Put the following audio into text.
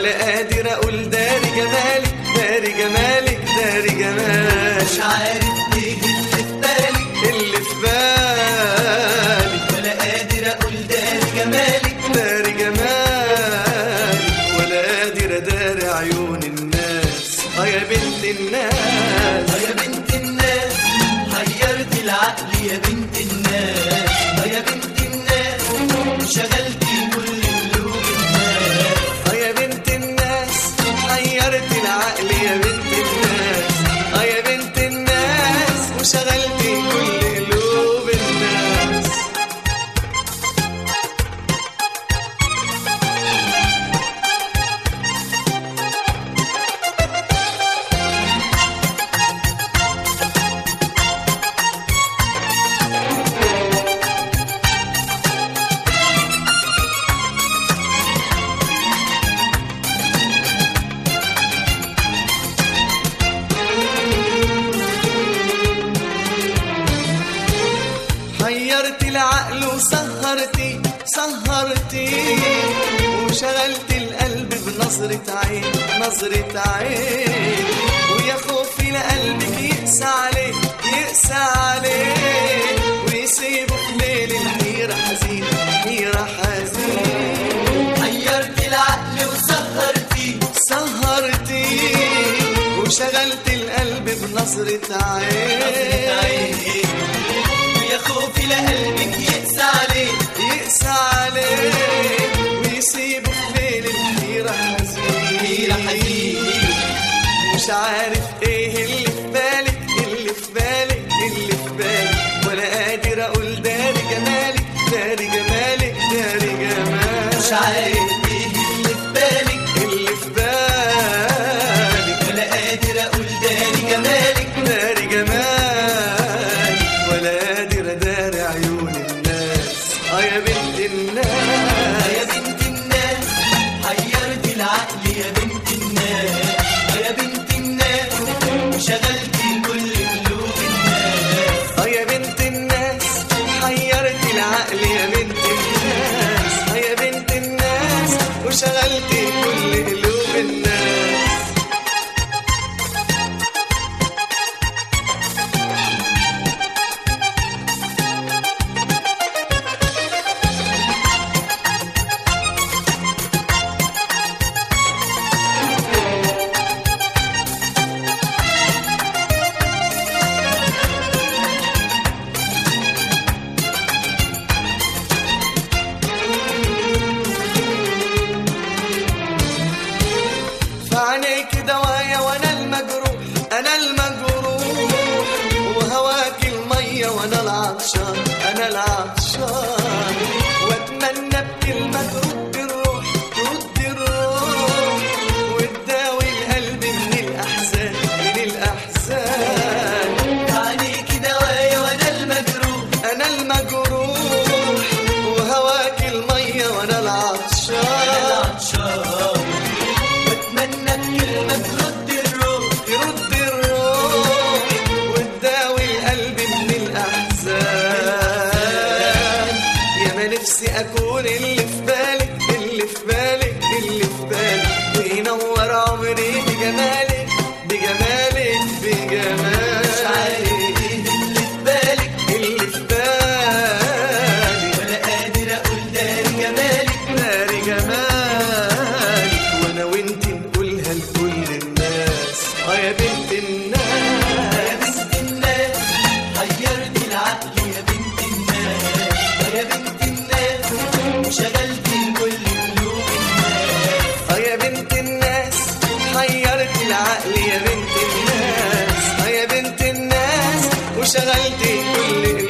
ولا قادر اقول داري جمالك داري جمالك داري جمالك مش عارف ايه اللي في بالي اللي في بالي ولا قادر اقول داري جمالك داري جمالك ولا قادر اداري عيون الناس اه يا بنت الناس اه يا بنت الناس حيرت العقل يا بنت الناس اه يا بنت الناس شغلتي كل قلوب الناس اه يا بنت الناس حيرت العقل يا بنت الناس اه يا بنت الناس وشغلتي كل قلوب الناس حيرت العقل وسهرتي سهرتي وشغلت القلب بنظرة عين نظرة عين ويا خوفي لقلبك يقسى عليه يقسى عليه ويسيبه في ليل الحيرة حزين حيرة حزين حيرت العقل وسهرتي سهرتي وشغلت القلب بنظرة عين نظرة عيني ويا خوفي لقلبك يقسى عليه يقسى عليه ويسيبه في ليل الحيرة حزين حيرة حزين مش عارف ايه اللي في بالك اللي في بالك اللي في بالك ولا قادر اقول داري جمالك داري جمالك داري جمالك مش عارف ايه اللي في بالك اللي في بالك ولا قادر اقول داري جمالك داري جمالك ولا قادر اداري عيون الناس اه يا بنت الناس يا بنت الناس حيرت العقل يا بنت الناس يا بنت الناس شغلتي كل قلوب الناس اه يا بنت الناس حيرت العقل يا بنت الناس اه يا بنت الناس وشغلت كل قلوب الناس فعينيك دوايا وانا المجروح انا المجروح وهواك المية وانا العطشان انا العطشان واتمنى بكلمة ترد الروح ترد الروح وتداوي القلب من الاحزان من الاحزان عليك دوايا وانا المجروح انا المجروح وهواك المية وانا العطشان العطشان واتمنى بكلمة ترد الروح يرد الروح وتداوي القلب من الأحزان يا ما نفسي أكون اللي في بالك اللي في بالك اللي في بالك وينور عمري بجمالك بجمالك مش عارف بجمالك ايه اللي في بالك اللي في بالي ولا قادر اقول داري جمالك ناري جمالك وانا وانت نقولها لكل الناس اه يا بنت يا الناس بنت الناس حيرت العقل يا بنت الناس يا بنت الناس شغلتي كل قلوب الناس اه يا بنت الناس حيرت العقل يا بنت الناس اه يا بنت الناس وشغلت كل